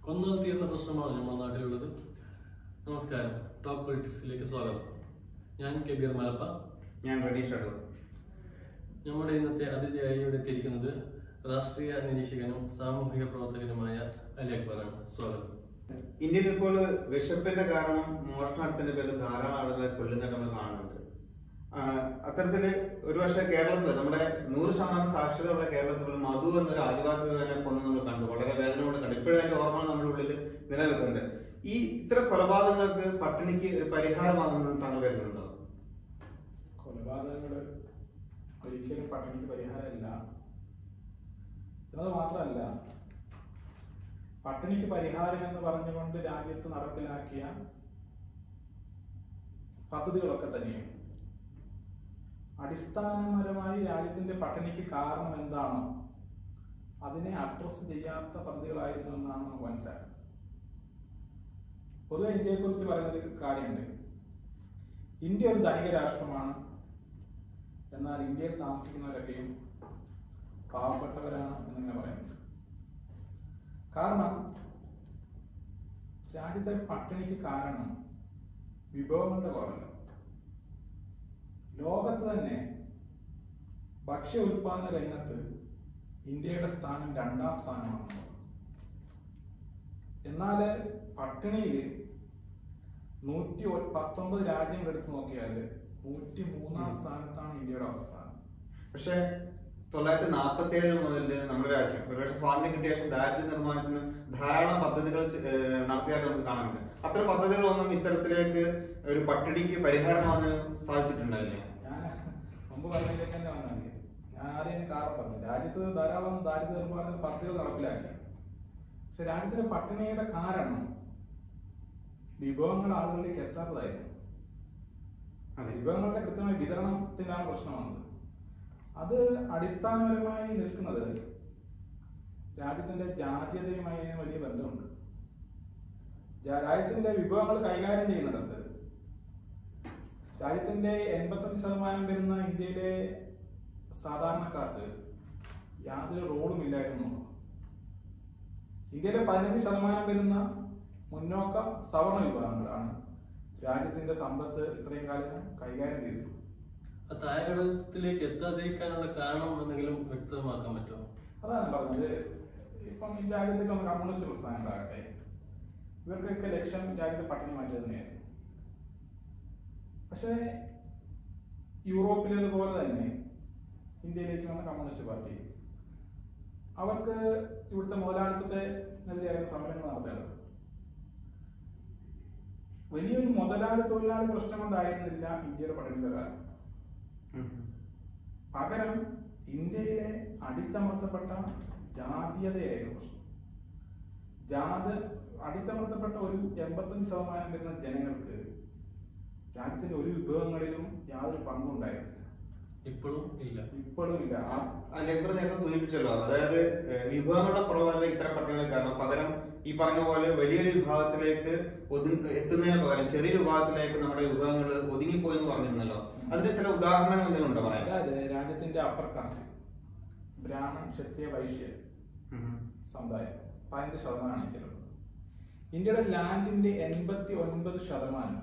കൊന്നാൽ തീർന്ന പ്രശ്നമാണ് നമ്മുടെ നാട്ടിലുള്ളത് നമസ്കാരം ടോപ്പ് പൊളിറ്റിക്സിലേക്ക് സ്വാഗതം ഞാൻ കബീർ മലപ്പ ഞാൻ റണീഷ് അടൂർ നമ്മുടെ ഇന്നത്തെ അതിഥിയായി ഇവിടെ എത്തിയിരിക്കുന്നത് രാഷ്ട്രീയ നിരീക്ഷകനും സാമൂഹിക പ്രവർത്തകനുമായ അലി അക്ബറാണ് സ്വാഗതം ഇന്ത്യയിൽ ഇപ്പോൾ വിശപ്പിന്റെ കാരണം മോഷണത്തിന്റെ പേരിൽ ധാരാളം ആളുകളെ കൊല്ലുന്നതായിട്ട് നമ്മൾ കാണുന്നുണ്ട് ആഹ് അത്തരത്തില് ഒരുപക്ഷെ കേരളത്തിൽ നമ്മുടെ നൂറ് ശതമാനം സാക്ഷരതയുള്ള കേരളത്തിൽ പോലും മധു എന്നൊരു ആദിവാസി യുവാവിനെ കൊന്ന് നമ്മൾ കണ്ടു വളരെ വേദന കൊണ്ട് കണ്ടു ഇപ്പോഴും അതിന്റെ ഓർമ്മ നമ്മുടെ ഉള്ളിൽ നിലനിൽക്കുന്നുണ്ട് ഈ ഇത്തരം കൊലപാതകങ്ങൾക്ക് പട്ടിണിക്ക് ഒരു പരിഹാരമാകുന്നത് താങ്കൾ കരുതുന്നുണ്ടോ കൊലപാതകങ്ങൾ ഒരിക്കലും പട്ടിണിക്ക് പരിഹാരമില്ല എന്നത് മാത്രമല്ല പട്ടിണിക്ക് പരിഹാരം എന്ന് പറഞ്ഞുകൊണ്ട് രാജ്യത്ത് നടപ്പിലാക്കിയ പദ്ധതികളൊക്കെ തന്നെയും അടിസ്ഥാനപരമായി രാജ്യത്തിന്റെ പട്ടിണിക്ക് കാരണം എന്താണോ അതിനെ അഡ്രസ് ചെയ്യാത്ത പദ്ധതികളായിരുന്നു എന്നാണ് നമുക്ക് മനസ്സിലാക്കുന്നത് പൊതുവെ ഇന്ത്യയെക്കുറിച്ച് പറയുന്നൊരു കാര്യമുണ്ട് ഇന്ത്യ ഒരു ധനിക രാഷ്ട്രമാണ് എന്നാൽ ഇന്ത്യയിൽ താമസിക്കുന്നവരൊക്കെയും പാവപ്പെട്ടവരാണ് എന്നിങ്ങനെ പറയുന്നത് കാരണം രാജ്യത്തെ പട്ടിണിക്ക് കാരണം വിഭവങ്ങളുടെ കുറവല്ല ലോകത്ത് തന്നെ ഭക്ഷ്യ ഉൽപാദന രംഗത്ത് ഇന്ത്യയുടെ സ്ഥാനം രണ്ടാം സ്ഥാനമാണ് എന്നാൽ പട്ടിണിയിൽ നൂറ്റി ഒ- പത്തൊമ്പത് രാജ്യങ്ങൾ എടുത്തു നോക്കിയാൽ നൂറ്റി മൂന്നാം സ്ഥാനത്താണ് ഇന്ത്യയുടെ അവസ്ഥ പക്ഷേ തൊള്ളായിരത്തി നാൽപ്പത്തി ഏഴ് മുതൽ നമ്മുടെ രാജ്യം ഒരുപക്ഷെ സ്വാതന്ത്ര്യം കിട്ടിയ ശേഷം ദാരിദ്ര്യ നിർമ്മാണത്തിന് ധാരാളം പദ്ധതികൾ ചെ- ഏഹ് നടത്തിയതായിട്ട് നമുക്ക് കാണാനുണ്ട് അത്തരം പദ്ധതികളൊന്നും ഇത്തരത്തിലേക്ക് ഒരു പട്ടിണിക്ക് പരിഹാരമാകാൻ സാധിച്ചിട്ടുണ്ടായില്ല ഞാൻ മുമ്പ് പറഞ്ഞതിലേക്ക് തന്നെ വന്നാൽ മതി. ഞാൻ ആദ്യം അതിന് കാരണം പറഞ്ഞു രാജ്യത്ത് ധാരാളം ദാരിദ്ര്യ നിർമ്മാർജ്ജന പദ്ധതികൾ നടപ്പിലാക്കി പക്ഷെ രാജ്യത്തിലെ പട്ടിണിയുടെ കാരണം വിഭവങ്ങൾ ആളുകളിലേക്ക് എത്താത്തതായിരുന്നു അതെ വിഭവങ്ങളുടെ കൃത്യമായ വിതരണത്തിലാണ് പ്രശ്നം വന്നത് അത് അടിസ്ഥാനപരമായി നിൽക്കുന്നത് രാജ്യത്തിന്റെ ജാതീയതയുമായി അതിന് വലിയ ബന്ധമുണ്ട് ജാ- രാജ്യത്തിന്റെ വിഭവങ്ങൾ കൈകാര്യം ചെയ്യുന്നിടത്ത് രാജ്യത്തിന്റെ എൺപത്തഞ്ച് ശതമാനം വരുന്ന ഇന്ത്യയിലെ സാധാരണക്കാർക്ക് യാതൊരു റോളും ഇല്ലായിരുന്നു ഇന്ത്യയിലെ പതിനഞ്ച് ശതമാനം വരുന്ന മുന്നോക്ക സവർണ വിഭാഗങ്ങളാണ് രാജ്യത്തിന്റെ സമ്പത്ത് ഇത്രയും കാലം കൈകാര്യം ചെയ്തത് ആ താഴെഘടകത്തിലേക്ക് എത്താതിരിക്കാനുള്ള കാരണം എന്തെങ്കിലും വ്യക്തമാക്കാൻ പറ്റുമോ അതാണ് പറഞ്ഞത് ഇപ്പം ഈ രാജ്യത്തേക്ക് വന്ന കമ്മ്യൂണിസ്റ്റ് പ്രസ്ഥാനങ്ങളാകട്ടെ ഇവർക്കൊക്കെ ലക്ഷ്യം രാജ്യത്തെ പട്ടിണി മാറ്റുക തന്നെയായിരുന്നു പക്ഷേ യൂറോപ്പിലേതുപോലെ തന്നെ ഇന്ത്യയിലേക്ക് വന്ന കമ്മ്യൂണിസ്റ്റ് പാർട്ടി അവർക്ക് ഇവിടുത്തെ മുതലാളിത്തത്തിനെതിരെയായിരുന്നു സമരങ്ങൾ നടത്തേണ്ടത് വലിയൊരു മുതലാളി തൊഴിലാളി പ്രശ്നം കൊണ്ടായിരുന്നില്ല ഇന്ത്യയുടെ പട്ടിണിയുടെ കാരണം ഉം. പകരം ഇന്ത്യയിലെ അടിച്ചമർത്തപ്പെട്ട ജാതീയതയായിരുന്നു പ്രശ്നം ജാത അടിച്ചമർത്തപ്പെട്ട ഒരു എൺപത്തഞ്ച് ശതമാനം വരുന്ന ജനങ്ങൾക്ക് രാജ്യത്തിന്റെ ഒരു വിഭവങ്ങളിലും യാതൊരു പങ്കും ഉണ്ടായിരുന്നില്ല ഇപ്പോഴും ഇല്ല ഇപ്പോഴും ഇല്ല ആ ലേബർ നേരത്തെ സൂചിപ്പിച്ചല്ലോ അതായത് ഏഹ്, വിഭവങ്ങളുടെ കുറവല്ല ഇത്തരം പട്ടിണികൾ കാരണം പകരം ഈ പറഞ്ഞ പോലെ വലിയൊരു വിഭാഗത്തിലേക്ക് ഒതുങ്ങി എത്തുന്നതിന് പകരം ചെറിയ വിഭാഗത്തിലേക്ക് നമ്മുടെ വിഭവങ്ങൾ ഒതുങ്ങിപ്പോയി എന്ന് പറഞ്ഞിരുന്നല്ലോ അതിന്റെ ചില ഉദാഹരണങ്ങൾ എന്തെങ്കിലും ഉണ്ടോ പറയാൻ അതായത് രാജ്യത്തിന്റെ അപ്പർ കാസ്റ്റ് ബ്രാഹ്മൺ ക്ഷത്രിയ വൈശ്യ ഉം. സമുദായം പതിനഞ്ച് ശതമാനമാണ് ഇന്ത്യയിലുള്ളത് ഇന്ത്യയുടെ ലാൻഡിന്റെ എൺപത്തി ഒൻപത് ശതമാനം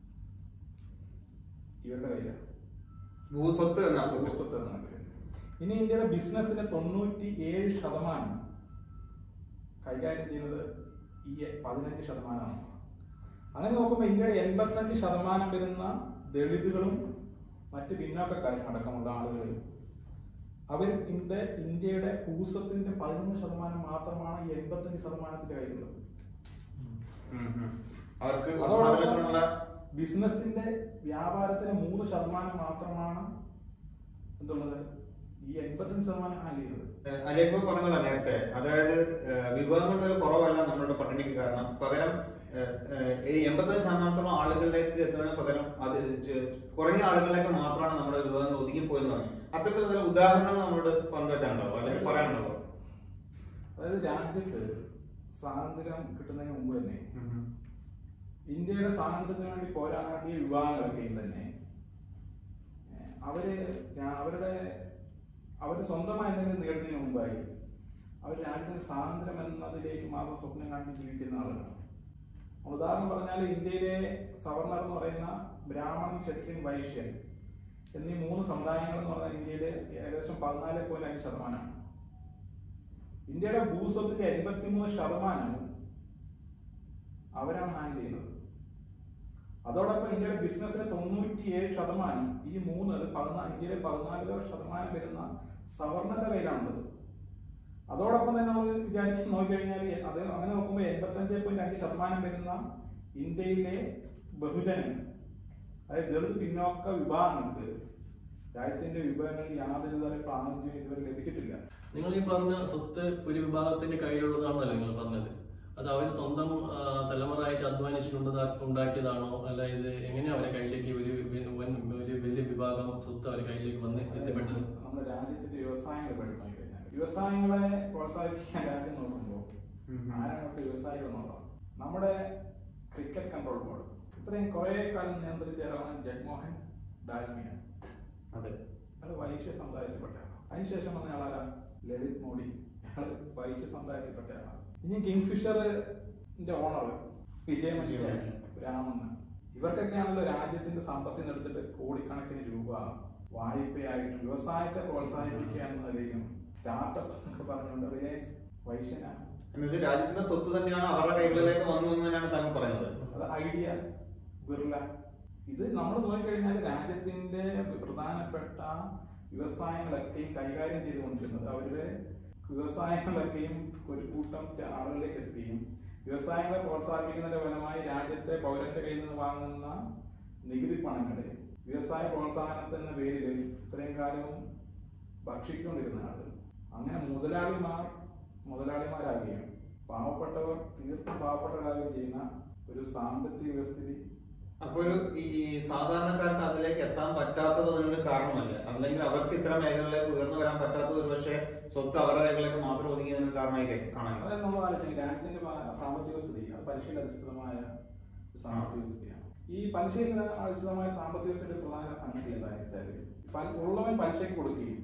ഇവരുടെ കയ്യിലാണ് ഭൂസ്വത്ത് എന്ന അർത്ഥത്തിൽ ഭൂസ്വത്ത് എന്നാണ് പേര്. ഇനി ഇന്ത്യയുടെ ബിസിനസിന്റെ തൊണ്ണൂറ്റി ഏഴ് ശതമാനം കൈകാര്യം ചെയ്യുന്നത് ഈ പതിനഞ്ച് ശതമാനമാണ് അങ്ങനെ നോക്കുമ്പോൾ ഇന്ത്യയുടെ എൺപത്തഞ്ച് ശതമാനം വരുന്ന ദളിതുകളും മറ്റ് പിന്നോക്കക്കാരും അടക്കമുള്ള ആളുകൾ അവർ ഇന്ത്യ ഇന്ത്യയുടെ ഭൂസ്വത്തിന്റെ പതിനൊന്ന് ശതമാനം മാത്രമാണ് ഈ എൺപത്തഞ്ച് ശതമാനത്തിന്റെ കയ്യിലുള്ളത് ഉം, ഉം. അവർക്ക് അതോടൊപ്പം ഉത്പാദനത്തിനുള്ള ബിസിനസിന്റെ വ്യാപാരത്തിന് മൂന്ന് ശതമാനം മാത്രമാണ് എന്തുള്ളത് ഈ എൺപത്തഞ്ച് ശതമാനം ഹാൻഡിൽ ചെയ്യുന്നത് അലേഖ പറഞ്ഞല്ലോ നേരത്തെ അതായത് ഏഹ്, വിഭവങ്ങളുടെ ഒരു കുറവല്ല നമ്മുടെ പട്ടിണിക്ക് കാരണം പകരം ഏഹ്, ഏഹ്, ഈ എൺപത്തഞ്ച് ശതമാനത്തോളം ആളുകളിലേക്ക് എത്തുന്നതിന് പകരം അത് ചെ- കുറഞ്ഞ ആളുകളിലേക്ക് മാത്രമാണ് നമ്മുടെ വിഭവങ്ങൾ ഒതുങ്ങിപ്പോയെന്ന് പറഞ്ഞു അത്തരത്തിൽ ചില ഉദാഹരണങ്ങൾ നമ്മളോട് പങ്കുവെച്ചാണല്ലോ അല്ലെങ്കിൽ പറയാനുണ്ടോ അതായത് രാജ്യത്ത് സ്വാതന്ത്ര്യം കിട്ടുന്നതിന് മുമ്പ് തന്നെ ഇന്ത്യയുടെ സ്വാതന്ത്ര്യത്തിന് വേണ്ടി പോരാടിയ വിഭാഗങ്ങളൊക്കെയും തന്നെ ഏഹ്, അവര് ഞാ- അവരുടെ അവർ സ്വന്തമായി എന്തെങ്കിലും നേടുന്നതിന് മുമ്പായി അവർ രാജ്യത്തിന് സ്വാതന്ത്ര്യം എന്നതിലേക്ക് മാത്രം സ്വപ്നം കണ്ട് ജീവിച്ചിരുന്ന ആളുകളാണ് ഉദാഹരണം പറഞ്ഞാൽ ഇന്ത്യയിലെ സവർണർ എന്ന് പറയുന്ന ബ്രാഹ്മണൻ ക്ഷത്രിയൻ വൈശ്യൻ എന്നീ മൂന്ന് സമുദായങ്ങൾ എന്ന് പറഞ്ഞാൽ ഇന്ത്യയിലെ ഏകദേശം പതിനാല് പോയിന്റ് അഞ്ച് ശതമാനമാണ് ഇന്ത്യയുടെ ഭൂസ്വത്തിന്റെ എൺപത്തിമൂന്ന് ശതമാനവും അവരാണ് ഹാൻഡിൽ ചെയ്യുന്നത് അതോടൊപ്പം ഇന്ത്യയുടെ ബിസിനസ്സിലെ തൊണ്ണൂറ്റിയേഴ് ശതമാനം ഈ മൂന്ന് പതിനാല് ഇന്ത്യയിലെ പതിനാല് ശതമാനം വരുന്ന സവർണരുടെ കയ്യിലാണുള്ളത് അതോടൊപ്പം തന്നെ നമ്മൾ വിചാരിച്ച് നോക്കിക്കഴിഞ്ഞാൽ അത് അങ്ങനെ നോക്കുമ്പോൾ എൺപത്തഞ്ച് പോയിന്റ് അഞ്ച് ശതമാനം വരുന്ന ഇന്ത്യയിലെ ബഹുജനങ്ങൾ അതായത് ദളിത് പിന്നോക്ക വിഭാഗങ്ങൾക്ക് രാജ്യത്തിന്റെ വിഭവങ്ങളിൽ യാതൊരു തര പ്രാതിനിധ്യവും ഇതുവരെ ലഭിച്ചിട്ടില്ല നിങ്ങൾ ഈ പറഞ്ഞ സ്വത്ത് ഒരു വിഭാഗത്തിന്റെ കയ്യിലുള്ളതാണെന്നല്ലേ നിങ്ങൾ പറഞ്ഞത് അത് അവർ സ്വന്തം ആ, തലമുറയായിട്ട് അധ്വാനിച്ചിട്ടുണ്ട് ഉണ്ടാക്കിയതാണോ അല്ല ഇത് എങ്ങനെയാ അവരെ കയ്യിലേക്ക് ഒരു വി- വൻ ഒരു വലിയ വിഭാഗം സ്വത്ത് അവരെ കയ്യിലേക്ക് വന്ന് എത്തിപ്പെട്ടത് നമ്മുടെ രാജ്യത്തിന്റെ വ്യവസായങ്ങൾ പഠിച്ചു കഴിഞ്ഞാൽ വ്യവസായങ്ങളെ പ്രോത്സാഹിപ്പിക്കാൻ രാജ്യം നോക്കുമ്പോൾ ആരാണ് ഇവിടുത്തെ വ്യവസായികൾ എന്നുള്ളത് നമ്മുടെ ക്രിക്കറ്റ് കൺട്രോൾ ബോർഡ് ഇത്രയും കുറെ കാലം നിയന്ത്രിച്ചേരാണ് ജഗ്മോഹൻ ഡാൽമിയ അതെ അത് വൈശ്യ സമുദായത്തിൽപ്പെട്ടയാണ് അതിനുശേഷം വന്ന ആളാരാ ലളിത് മോഡി അയാൾ വൈശ്യ സമുദായത്തിൽപ്പെട്ടയാണ് ഇനി കിങ്ഫിഷറിന്റെ ഓണർ വിജയമല്യ രാമൻ ഇവർക്കൊക്കെയാണല്ലോ രാജ്യത്തിന്റെ സമ്പത്തിൽ എടുത്തിട്ട് കോടിക്കണക്കിന് രൂപ വായ്പയായിട്ടും വ്യവസായത്തെ പ്രോത്സാഹിപ്പിക്കുക എന്ന നിലയിലും സ്റ്റാർട്ടപ്പ് എന്നൊക്കെ പറഞ്ഞുകൊണ്ട് റിലയൻസ് വൈശ്യനാണ് എന്നുവെച്ചാൽ രാജ്യത്തിന്റെ സ്വത്ത് തന്നെയാണ് അവരുടെ കൈകളിലേക്ക് വന്നു എന്ന് തന്നെയാണ് താങ്കൾ പറയുന്നത് അത് ഐഡിയ ബിർള ഇത് നമ്മൾ നോക്കിക്കഴിഞ്ഞാൽ രാജ്യത്തിന്റെ പ്രധാനപ്പെട്ട വ്യവസായങ്ങളൊക്കെയും കൈകാര്യം ചെയ്തുകൊണ്ടിരുന്നത് അവരുടെ വ്യവസായങ്ങളൊക്കെയും ഒരു കൂട്ടം ച- ആളുകളിലേക്ക് എത്തുകയും വ്യവസായങ്ങളെ പ്രോത്സാഹിപ്പിക്കുന്നതിന്റെ ഫലമായി രാജ്യത്തെ പൗരന്റെ കയ്യിൽ നിന്ന് വാങ്ങുന്ന നികുതി പണങ്ങളെ വ്യവസായ പ്രോത്സാഹനത്തിന്റെ പേരിൽ ഇത്രയും കാലവും ഭക്ഷിച്ചുകൊണ്ടിരുന്ന ആളുകൾ അങ്ങനെ മുതലാളിമാർ മുതലാളിമാരാകുകയും പാവപ്പെട്ടവർ തീർത്തും പാവപ്പെട്ടവരാകുകയും ചെയ്യുന്ന ഒരു സാമ്പത്തിക വ്യവസ്ഥിതി അപ്പൊ ഒരു ഈ സാധാരണക്കാർക്ക് അതിലേക്ക് എത്താൻ പറ്റാത്തത് അതിനൊരു കാരണമല്ല അല്ലെങ്കിൽ അവർക്ക് ഇത്ര മേഖലകളിലേക്ക് ഉയർന്നു വരാൻ പറ്റാത്തത് ഒരു പക്ഷേ സ്വത്ത് അവരുടെ കൈകളിലേക്ക് മാത്രം ഒതുങ്ങിയതിന് കാരണമായി കേ- കാണാൻ കഴിയും. അതായത് നമ്മൾ ആലോചിക്കും രാജ്യത്തിന്റെ ഭാ- സാമ്പത്തിക സ്ഥിതി അത് പരിശീലന അധിഷ്ഠിതമായ ഒരു സാമ്പത്തിക സ്ഥിതിയാണ് ഈ പരിശീലന അധിഷ്ഠിതമായ സാമ്പത്തിക സ്ഥിതിയുടെ പ്രധാന സംഗതി എന്താണെന്ന് വെച്ചാൽ പ- ഉള്ളവൻ പലിശയ്ക്ക് കൊടുക്കുകയും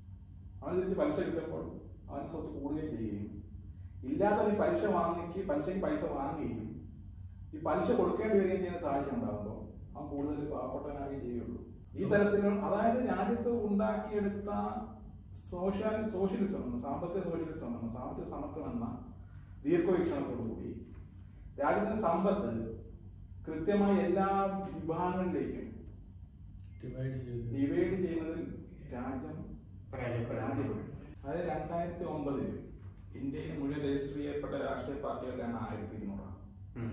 അവൻ തിരിച്ച് പലിശ കിട്ടുമ്പോൾ അവൻ സ്വത്ത് കൂടുകയും ചെയ്യുകയും ഇല്ലാത്തവൻ പലിശ വാങ്ങിക്ക് പലിശയ്ക്ക് പൈസ വാങ്ങുകയും ഈ പലിശ കൊടുക്കേണ്ടി വരികയും ചെയ്യുന്ന സാഹചര്യം ഉണ്ടാകുമ്പോൾ അവൻ കൂടുതൽ പാവപ്പെട്ടവനാകുകയും ചെയ്യുള്ളൂ ഈ തരത്തിലുള്ള അതായത് രാജ്യത്ത് ഉണ്ടാക്കിയെടുത്ത സോഷ്യൽ സോഷ്യലിസം എന്ന സാമ്പത്തിക സോഷ്യലിസം എന്ന സാമ്പത്തിക സമത്വം എന്ന ദീർഘവീക്ഷണത്തോടുകൂടി രാജ്യത്തിന്റെ സമ്പത്ത് കൃത്യമായി എല്ലാ വിഭാഗങ്ങളിലേക്കും ഡിവൈഡ് ചെയ്ത് ഡിവൈഡ് ചെയ്യുന്നതിൽ രാജ്യം പരാജയപ്പെടും. പരാജയപ്പെട്ടു അതായത് രണ്ടായിരത്തി ഒമ്പതിൽ ഇന്ത്യയിൽ മുഴുവൻ രജിസ്റ്റർ ചെയ്യപ്പെട്ട രാഷ്ട്രീയ പാർട്ടികളുടെയാണ് ആയിരത്തി ഇരുന്നൂറ് ഉം.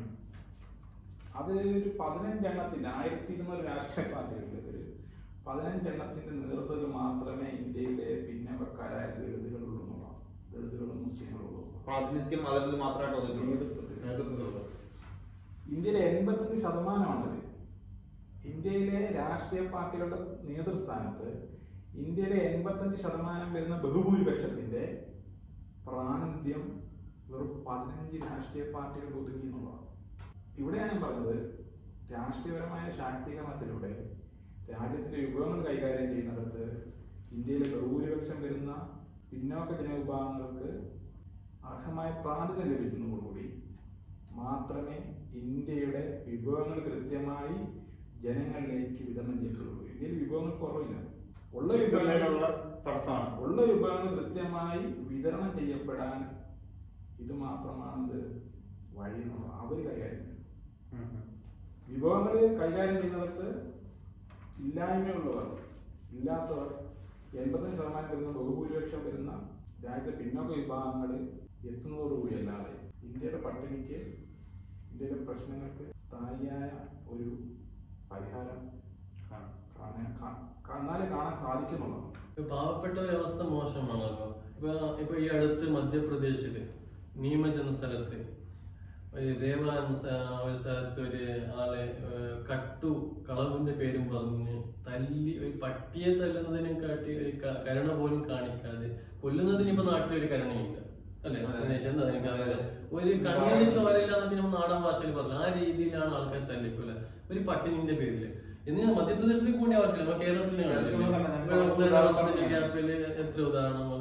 അതിൽ ഒരു പതിനഞ്ചെണ്ണത്തിന്റെ ആയിരത്തി ഇരുന്നൂറ് രാഷ്ട്രീയ പാർട്ടികളിൽ ഒരു പതിനഞ്ചെണ്ണത്തിന്റെ നേതൃത്വത്തിൽ മാത്രമേ ഇന്ത്യയിലെ പിന്നോക്കക്കാരായ ദളിതുകളുള്ളൂ എന്നുള്ളതാണ് ദളിതുകളും മുസ്ലിങ്ങളും ഉള്ളൂ പ്രാതിനിധ്യം അതിൽ മാത്രമായിട്ട് ഒതുങ്ങി നേതൃത്വത്തിൽ. നേതൃത്വത്തിലുള്ളത് ഇന്ത്യയിലെ എൺപത്തഞ്ച് ശതമാനമാണ് ഇത്. ഇന്ത്യയിലെ രാഷ്ട്രീയ പാർട്ടികളുടെ നേതൃസ്ഥാനത്ത് ഇന്ത്യയിലെ എൺപത്തഞ്ച് ശതമാനം വരുന്ന ബഹുഭൂരിപക്ഷത്തിന്റെ പ്രാതിനിധ്യം വെറും പതിനഞ്ച് രാഷ്ട്രീയ പാർട്ടികൾ ഒതുങ്ങി എന്നുള്ളതാണ് ഇവിടെയാണ് ഞാൻ പറഞ്ഞത് രാഷ്ട്രീയപരമായ ശാക്തീകരണത്തിലൂടെ രാജ്യത്തിന്റെ വിഭവങ്ങൾ കൈകാര്യം ചെയ്യുന്നിടത്ത് ഇന്ത്യയിലെ ബഹുഭൂരിപക്ഷം വരുന്ന പിന്നോക്ക ജനവിഭാഗങ്ങൾക്ക് അർഹമായ പ്രാതിനിധ്യം ലഭിക്കുന്നതോടുകൂടി മാത്രമേ ഇന്ത്യയുടെ വിഭവങ്ങൾ കൃത്യമായി ജനങ്ങളിലേക്ക് വിതരണം ചെയ്യപ്പെടുള്ളൂ ഇന്ത്യയിൽ വിഭവങ്ങൾ കുറവില്ല ഉള്ള വിഭവങ്ങൾ ഇതുള്ള തടസ്സമാണ് ഉള്ള വിഭവങ്ങൾ കൃത്യമായി വിതരണം ചെയ്യപ്പെടാൻ ഇത് മാത്രമാണ് ഇത് വഴി എന്നുള്ളത് അവർ കൈകാര്യം ചെയ്യുന്നത്. ഉം, ഉം. വിഭവങ്ങൾ കൈകാര്യം ചെയ്യുന്നിടത്ത് ഇല്ലായ്മയുള്ളവർ ഇല്ലാത്തവർ എൺപത്തഞ്ച് ശതമാനം വരുന്ന ബഹുഭൂരിപക്ഷം വരുന്ന രാജ്യത്തെ പിന്നോക്ക വിഭാഗങ്ങൾ എത്തുന്നതോടുകൂടി അല്ലാതെ ഇന്ത്യയുടെ പട്ടിണിക്ക് ഇന്ത്യയിലെ പ്രശ്നങ്ങൾക്ക് സ്ഥായിയായ ഒരു പരിഹാരം കാണാം. കാണാൻ കാ- കാണാതെ കാണാൻ സാധിക്കുന്നുള്ളതാണ് ഇപ്പൊ പാവപ്പെട്ട ഒരു അവസ്ഥ മോശമാണല്ലോ ഇപ്പൊ ഇപ്പൊ ഈ അടുത്ത് മധ്യപ്രദേശില് നീമജ് എന്ന സ്ഥലത്ത് ഒരു രേവ എന്ന സ്ഥ- ഒരു സ്ഥലത്ത് ഒരു ആളെ ഏഹ്, കട്ടു കളവിന്റെ പേരും പറഞ്ഞ് തല്ലി ഒരു പട്ടിയെ തല്ലുന്നതിനെ കാട്ടി ഒരു ക- കരുണ പോലും കാണിക്കാതെ കൊല്ലുന്നതിന് ഇപ്പൊ നാട്ടിൽ ഒരു കരുണയില്ല അല്ലെ അതെ. ഗണേശ് എന്താ നിനക്ക് അതെ. അറിയാം? ഒരു കണ്ണിന് ചോരയില്ല എന്നൊക്കെ നമ്മൾ നാടൻ ഭാഷയിൽ പറഞ്ഞു ആ രീതിയിലാണ് ആൾക്കാർ തല്ലിക്കൊല്ല ഒരു പട്ടിണിന്റെ പേരില് എന്തിനാ മധ്യപ്രദേശിലേക്ക് കൂടി ആവശ്യമില്ല നമ്മൾ കേരളത്തിൽ കേരളത്തിൽ തന്നെ നമുക്ക് ഒന്നര ഉദാഹരണം വർഷത്തിന്റെ പറയാം. ഗ്യാപ്പില് എത്ര ഉദാഹരണങ്ങൾ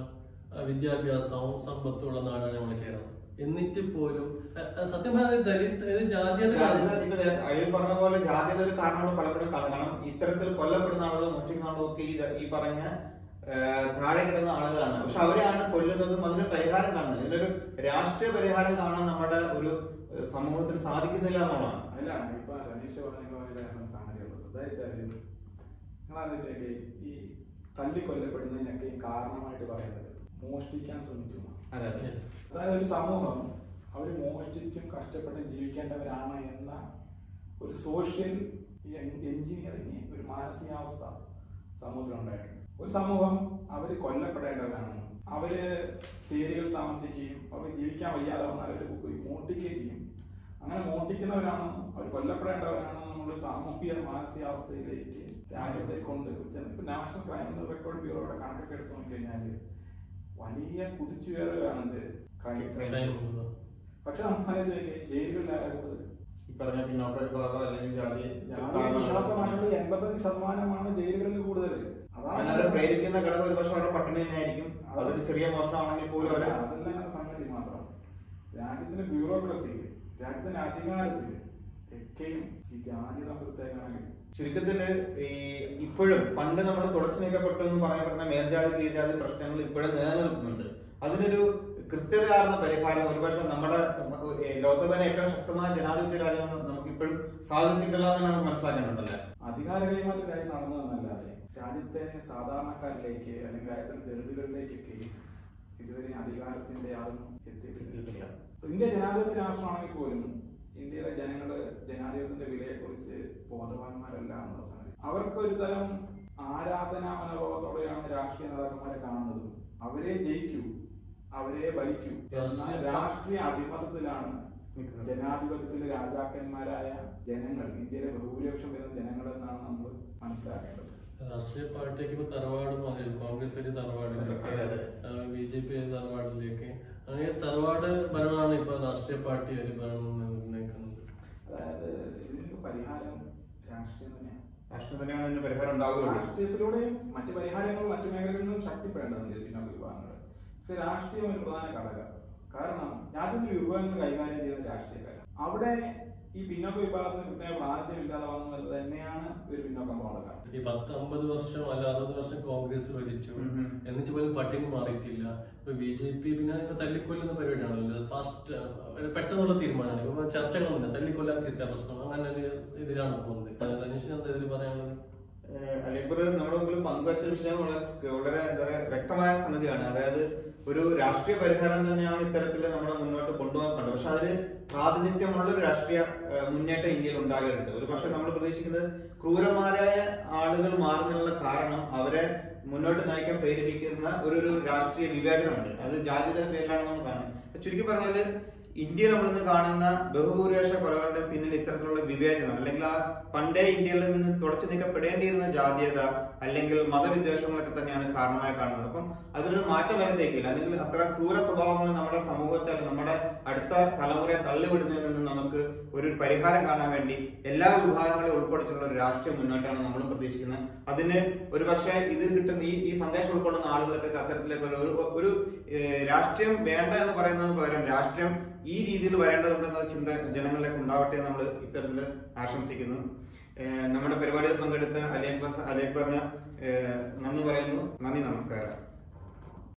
ആ, വിദ്യാഭ്യാസവും സമ്പത്തും ഉള്ള നാടാണ് നമ്മുടെ കേരളം എന്നിട്ട് പോലും ആ, ആ, സത്യം പറഞ്ഞാൽ ദലിത് ഇത് ജാതീയത ജാതിത ഇപ്പൊ ദേ അയ്യൻ പറഞ്ഞ പോലെ ജാതിത ഒരു കാരണമാണ് പലപ്പോഴും കാണുന്നത് കാരണം ഇത്തരത്തിൽ കൊല്ലപ്പെടുന്ന ആളുകളും മോഷ്ടിക്കുന്ന ആളുകളും ഒക്കെ ഈ ഈ പറഞ്ഞ ആ, താഴെ കിടന്ന ആളുകളാണ് പക്ഷെ അവരെയാണ് കൊല്ലുന്നതും അതിന് പരിഹാരം കാണുന്നത് ഇതിനൊരു രാഷ്ട്രീയ പരിഹാരം കാണാൻ നമ്മുടെ ഒരു ഏഹ്, സമൂഹത്തിന് സാധിക്കുന്നില്ല എന്നുള്ളതാണ് അതിലാണ് ഇപ്പൊ രമേശ് പറഞ്ഞ പോലെയാണ് സാഹചര്യം അതായത് നിങ്ങളാന്ന് വെച്ചാൽ ഈ തല്ലിക്കൊല്ലപ്പെടുന്നതിനൊക്കെ ഈ കാരണമായിട്ട് പറയുന്നത് മോഷ്ടിക്കാൻ ശ്രമിച്ചു എന്നാണ്. അതെ അതെ Yes. അതായത് ഒരു സമൂഹം അവർ മോഷ്ടിച്ചും കഷ്ടപ്പെട്ടും ജീവിക്കേണ്ടവരാണ് എന്ന ഒരു സോഷ്യൽ എഞ്ചിനീയറിങ് ഒരു മാനസികാവസ്ഥ സമൂഹത്തിലുണ്ടായിട്ടുണ്ട് ഒരു സമൂഹം അവർ കൊല്ലപ്പെടേണ്ടവരാണ് അവര് ചേരികൾ താമസിക്കുകയും അവർ ജീവിക്കാൻ വയ്യാതെ വന്നാൽ അവർ പോയി മോഷ്ടിക്കുകയും ചെയ്യും അങ്ങനെ മോഷ്ടിക്കുന്നവരാണ് അവർ കൊല്ലപ്പെടേണ്ടവരാണ് നമ്മുടെ സാമൂഹിക മാനസികാവസ്ഥയിലേക്ക് രാജ്യത്തെ കൊണ്ട് ഇപ്പൊ നാഷണൽ ക്രൈം റെക്കോർഡ് ബ്യൂറോയുടെ കണക്കൊക്കെ എടുത്തു നോക്കിക്കഴിഞ്ഞാൽ വലിയ കുതിച്ചുകയറുകയാണിത് ക്രൈം Crime. പക്ഷെ നമ്മളെ ജയിലുകളിലായ കൂടുതൽ ഈ പറഞ്ഞ പിന്നോക്ക വിഭാഗം അല്ലെങ്കിൽ ജാതി ജാതികളൊക്കെ എൺപത്തഞ്ച് ശതമാനമാണ് ജയിലുകളിൽ കൂടുതൽ അതിനവരെ പ്രേരിപ്പിക്കുന്ന ഘടകം ഒരു പക്ഷെ അവരുടെ പട്ടിണി തന്നെയായിരിക്കും അതൊരു ചെറിയ മോഷണമാണെങ്കിൽ പോലും അവരെ അതെല്ലാം അങ്ങനെ സംഗതി മാത്രം രാജ്യത്തിന്റെ ബ്യൂറോക്രസി രാജ്യത്തിന്റെ അധികാരത്തിൽ ഒക്കെയും ഈ ജാതി തമ്മിലത്തേക്കാണെങ്കിൽ ചുരുക്കത്തില് ഈ ഇപ്പോഴും പണ്ട് നമ്മൾ തുടച്ചു നീക്കപ്പെട്ടു എന്ന് പറയപ്പെടുന്ന മേൽജാതി കീഴ്ജാതി പ്രശ്നങ്ങൾ ഇപ്പോഴും നിലനിൽക്കുന്നുണ്ട് അതിനൊരു കൃത്യതയാർന്ന പരിഹാരം ഒരുപക്ഷെ നമ്മുടെ ഏഹ്, ലോകത്തെ തന്നെ ഏറ്റവും ശക്തമായ ജനാധിപത്യ രാജ്യം നമുക്ക് ഇപ്പോഴും സാധിച്ചിട്ടില്ല എന്ന് നമുക്ക് മനസ്സിലാക്കുന്നുണ്ടല്ലേ അധികാര കൈമാറ്റ കാര്യം നടന്നതെന്നല്ലാതെ രാജ്യത്തെ സാധാരണക്കാരിലേക്ക് അല്ലെങ്കിൽ രാജ്യത്തിന്റെ ദളിതുകളിലേക്കൊക്കെ ഇതുവരെ അധികാരത്തിന്റെ അതൊന്നും എത്തിയിട്ടില്ല എത്തിയിട്ടില്ല. ഇന്ത്യ ജനാധിപത്യ രാഷ്ട്രമാണെങ്കിൽ പോലും ഇന്ത്യയിലെ ജനങ്ങള് ജനാധിപത്യത്തിന്റെ വിലയെ കുറിച്ച് ബോധവാന്മാരല്ല എന്നുള്ള സംഗതി അവർക്ക് ഒരു തരം ആരാധനാ മനോഭാവത്തോടെയാണ് രാഷ്ട്രീയ നേതാക്കന്മാരെ കാണുന്നത് അവരെ ജയിക്കൂ അവരെ ഭരിക്കൂ എന്ന രാഷ്ട്രീയ- രാഷ്ട്രീയ അടിമത്തത്തിലാണ് നിൽക്കുന്നത്. ജനാധിപത്യത്തിലെ രാജാക്കന്മാരായ ജനങ്ങൾ ഇന്ത്യയിലെ ബഹുഭൂരിപക്ഷം വരുന്ന ജനങ്ങൾ എന്നാണ് നമ്മൾ മനസ്സിലാക്കേണ്ടത് രാഷ്ട്രീയ പാർട്ടിക്ക് ഇപ്പൊ തറവാട് മാറി കോൺഗ്രസ് ഒരു തറവാടിലേക്ക് അതെ, അതെ. ബി ജെ പി തറവാടിലേക്ക് അങ്ങനെ തറവാട് ഭരണമാണ് ഇപ്പൊ രാഷ്ട്രീയ പാർട്ടി ഒരു ഭരണം നിർണ്ണയിക്കുന്നത് അതായത് ഇതിനൊരു പരിഹാരം രാഷ്ട്രീയം തന്നെയാണ് രാഷ്ട്രം തന്നെയാണ് ഇതിന് പരിഹാരം ഉണ്ടാവുകയുള്ളൂ രാഷ്ട്രീയത്തിലൂടെയും മറ്റു പരിഹാരങ്ങൾ മറ്റു മേഖലകളിലും ശക്തിപ്പെടേണ്ടതുണ്ട് പിന്നോക്ക വിഭാഗങ്ങൾ പക്ഷെ രാഷ്ട്രീയം ഒരു പ്രധാന ഘടകം കാരണം രാജ്യത്തിന്റെ വിഭവങ്ങൾ കൈകാര്യം ചെയ്യുന്ന രാഷ്ട്രീയക്കാരാണ് അവിടെ ഈ പിന്നോക്ക വിഭാഗത്തിന് കൃത്യമായ പ്രാതിനിധ്യം ഇല്ലാതെ വന്നത് തന്നെയാണ് ഒരു പിന്നോക്കം പോകുന്നത് കാരണം ഈ പത്ത് അമ്പത് വർഷം അല്ല അറുപത് വർഷം കോൺഗ്രസ് ഭരിച്ചു ഉം ഉം. എന്നിട്ട് പോലും പട്ടിണി മാറിയിട്ടില്ല ഇപ്പൊ ബി ജെ പി പിന്നെ ഇപ്പൊ തല്ലിക്കൊല്ലുന്ന പരിപാടിയാണല്ലോ ഫാസ്റ്റ് പെട്ടെന്നുള്ള തീരുമാനമാണ് ഇപ്പൊ ചർച്ചകളൊന്നുമില്ല തല്ലിക്കൊല്ലാൻ തീർക്കാൻ പ്രശ്നം അങ്ങനെ ഒരു ഇതിലാണ് പോകുന്നത് രനീഷിന് എന്താ ഇതിൽ പറയാനുള്ളത് അലിബർ നമ്മുടെ മുമ്പിൽ പങ്കുവച്ച വിഷയം വളരെ വളരെ എന്താ പറയാ വ്യക്തമായ സംഗതിയാണ് അതായത് ഒരു രാഷ്ട്രീയ പരിഹാരം തന്നെയാണ് ഇത്തരത്തിൽ നമ്മുടെ മുന്നോട്ട് കൊണ്ടുപോകാൻ കണ്ടത് പക്ഷെ അതിന് പ്രാതിനിധ്യമുള്ള ഒരു രാഷ്ട്രീയ ഏഹ്, മുന്നേറ്റം ഇന്ത്യയിൽ ഉണ്ടാകേണ്ടത് ഒരു പക്ഷെ നമ്മൾ പ്രതീക്ഷിക്കുന്നത് ക്രൂരന്മാരായ ആളുകൾ മാറുന്നതിനുള്ള കാരണം അവരെ മുന്നോട്ട് നയിക്കാൻ പ്രേരിപ്പിക്കുന്ന ഒരു ഒരു രാഷ്ട്രീയ വിവേചനമുണ്ട് അത് ജാതിയുടെ പേരിലാണ് നമ്മൾ കാണുന്നത് ചുരുക്കി പറഞ്ഞാല് ഇന്ത്യയിൽ നമ്മൾ ഇന്ന് കാണുന്ന ബഹുഭൂരിപക്ഷ കൊലകളുടെ പിന്നിൽ ഇത്തരത്തിലുള്ള വിവേചനം അല്ലെങ്കിൽ ആ പണ്ടേ ഇന്ത്യയിൽ നിന്ന് തുടച്ചു നീക്കപ്പെടേണ്ടിയിരുന്ന ജാതീയത അല്ലെങ്കിൽ മതവിദ്വേഷങ്ങളൊക്കെ തന്നെയാണ് കാരണമായി കാണുന്നത് അപ്പം അതിനൊരു മാറ്റം വരത്തേക്കില്ല അല്ലെങ്കിൽ അത്ര ക്രൂര സ്വഭാവങ്ങൾ നമ്മുടെ സമൂഹത്തെ അല്ലെങ്കിൽ നമ്മുടെ അടുത്ത തലമുറയെ തള്ളിവിടുന്നതിൽ നിന്ന് നമുക്ക് ഒരു പരിഹാരം കാണാൻ വേണ്ടി എല്ലാ വിഭാഗങ്ങളെയും ഉൾപ്പെടുത്തിയുള്ള ഒരു രാഷ്ട്രീയ മുന്നോട്ടാണ് നമ്മൾ പ്രതീക്ഷിക്കുന്നത് അതിന് ഒരു പക്ഷേ ഇത് കിട്ടുന്ന ഈ ഈ സന്ദേശം ഉൾക്കൊള്ളുന്ന ആളുകൾക്ക് അത്തരത്തിലേക്ക് ഒരു ഒരു- ഒരു ഏഹ്, രാഷ്ട്രീയം വേണ്ട എന്ന് പറയുന്നതിന് പകരം രാഷ്ട്രീയം ഈ രീതിയിൽ വരേണ്ടതുണ്ടെന്ന ചിന്ത ജനങ്ങളിലേക്ക് ഉണ്ടാവട്ടെ എന്ന് നമ്മൾ ഇത്തരത്തിൽ ആശംസിക്കുന്നു ഏഹ്, നമ്മുടെ പരിപാടിയിൽ പങ്കെടുത്ത അലി അക്ബർ അലി അക്ബറിന് ഏഹ്, നന്ദി പറയുന്നു നന്ദി നമസ്കാരം